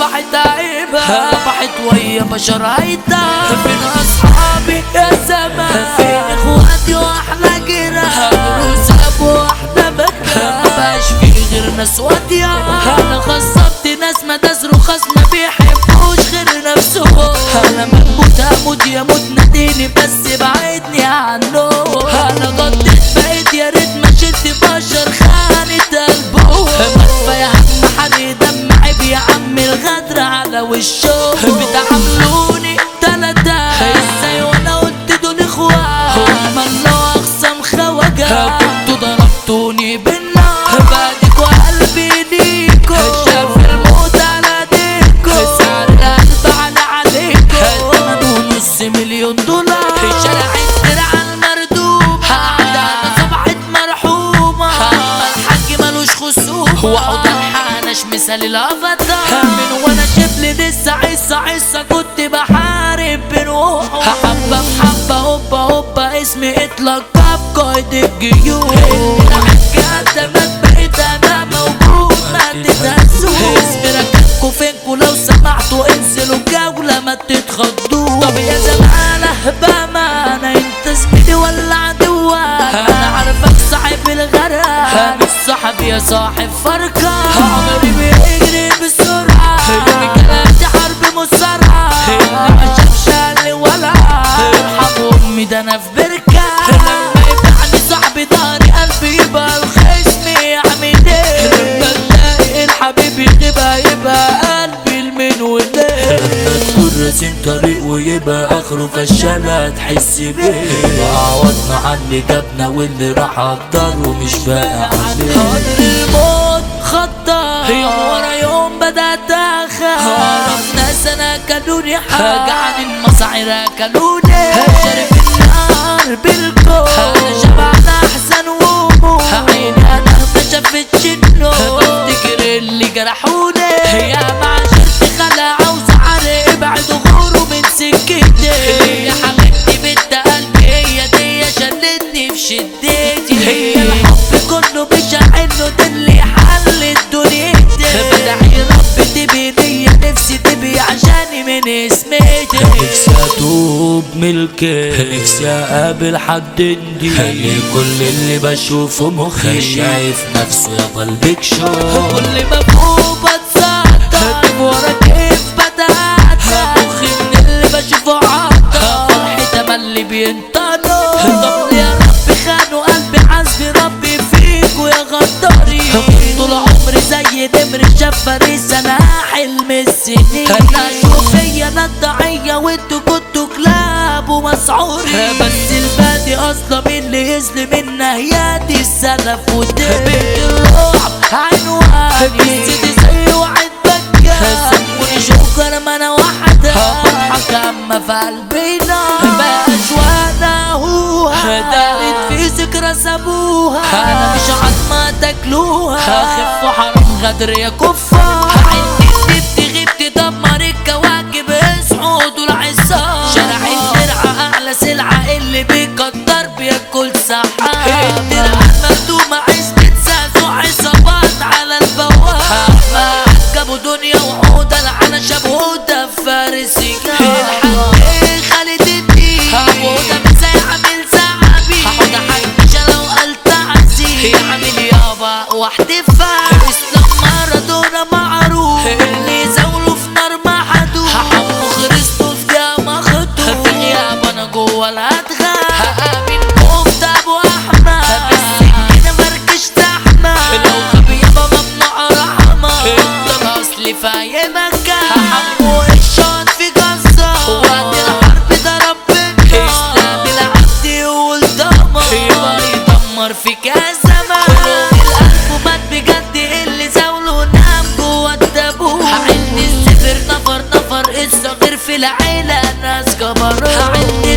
راحت عيبها ربحت ويا بشر هيدا فين اصحابي يا زمان فين اخواتي واحلى جيران دروس ابو واحدة بكا مبقاش في غير ناس واطية انا خصبت ناس ما تصرخ ما بيحبوش غير نفسهم انا مموت هموت يموت ناديني بس بعدني عنه انا غطيت بقيت يا ريت ما شلت بشر خانت قلبه ما يا عم حري دم عيب يا عم الغدر على وشه بتعاملوني تلاتة ازاي وانا قلت دول اخوات هم الله اقسم خواجة كنتوا ضربتوني بالنار بعدك وقلبي ليكو شاف الموت على ديكو سعر القلب على عليكو تمنه نص مليون دولار شارع الدرع المردوب قاعدة صبحت مرحومة الحاج ملوش خصومة وعود الحانش مثال الافاتار من وانا شبل لسه عيسى عيسى كنت بحارب بنوح حبة بحبة هوبا هوبا اسمي اتلقب قائد الجيوش قدمت بقيت انا موجود ما تتهزوش اسمي ركبكوا فينكوا لو سمعتوا انزلوا جولة ما تتخضوش طب يا زمانة بأمانة انت زميلي ولا عدوة انا عارفك صاحب الغرام مش صاحب يا صاحب فرقة عمري بيجري بسرعة كلامي حرب مسرعة ما شافش اللي ولا ارحم امي ده انا في بركة لما يبعني صاحبي داري قلبي يبقى الخصم يعمل ايه لما تلاقي الحبيب يغيبها يبقى قلبي المن وليه تدخل راسين طريق ويبقى اخره فشالة تحس بيه عوضنا عن اللي جابنا واللي راح اقدر ومش باقي عليه قدر الموت خطة يوم ورا يوم بدأت اخاف ناس انا كلوني حاجة عن المصاعر اكلوني شارب النار بالكون انا شبعان احسن وموت عيني انا ما شافتش النور بفتكر اللي جرحوني يا معاشرتي خلا عاوز عرق ابعد غوروا من سكتي يا حبيبتي بنت قلبي هي دي شلتني في شدتي هي الحب كله بشحنه ده اللي حل دنيتي بدعي رب تبي ليا نفسي تبي عشاني من اسمتي نفسي اتوب ملكي نفسي اقابل حد ندي كل اللي بشوفه مخي شايف نفسه يا قلبك شو كل ما فوق بتصدق ورا كيف بدأت مخي من اللي بشوفه عطا فرحي تملي بينطلق طب يا رب خانوا قلبي حسبي ربي فيكوا يا غداري طول عمري زي نمر شاف فريس انا حلم السنين انا اشوف فيا انا الضعية وانتوا كنتوا كلاب ومسعوري بس البادي اصلا مين اللي يظلم النهيات السلف والدين بنت الرعب عنواني سيدي زي وعد بكا سموني شكر ما انا واحدة بضحك اما في قلبي نار مبقاش وانا هو دارت في ذكرى سابوها انا مش عظمة تاكلوها خفوا حرام غدر يا كفار عندي غبت غبت دمر الكواكب اصحوا دول عصام شارع الدرع اعلى سلعة اللي بيقدر بياكل سحاب الدرع مخدومة عزبة ساس وعصابات على البواب جابوا دنيا وعودة لعنة شابوده فارسي الحق خالد الدين عبودة مش زي عامل زعبي هحط حاجة لو قلت عزيز عامل يابا واحتفال اسلام مارادونا معروف اللي زاوله في نار ما حدود هحمو خريستوس يا مخدوم في غياب انا جوه الادغال هامن مفتى ابو احمد بالسكينة مركش زحمة لو غبي يابا ممنوع رحمة انت الاصل في اي مكان هحمو الشوط في قصة وقت الحرب ضرب بالنار اسلام العبد يقول دمر يبقى يدمر فيك يا زمان القلب مات بجد اللي زاوله نام جوه التابوت عندي السفر نفر نفر الصغير في العيلة ناس كبروا عندي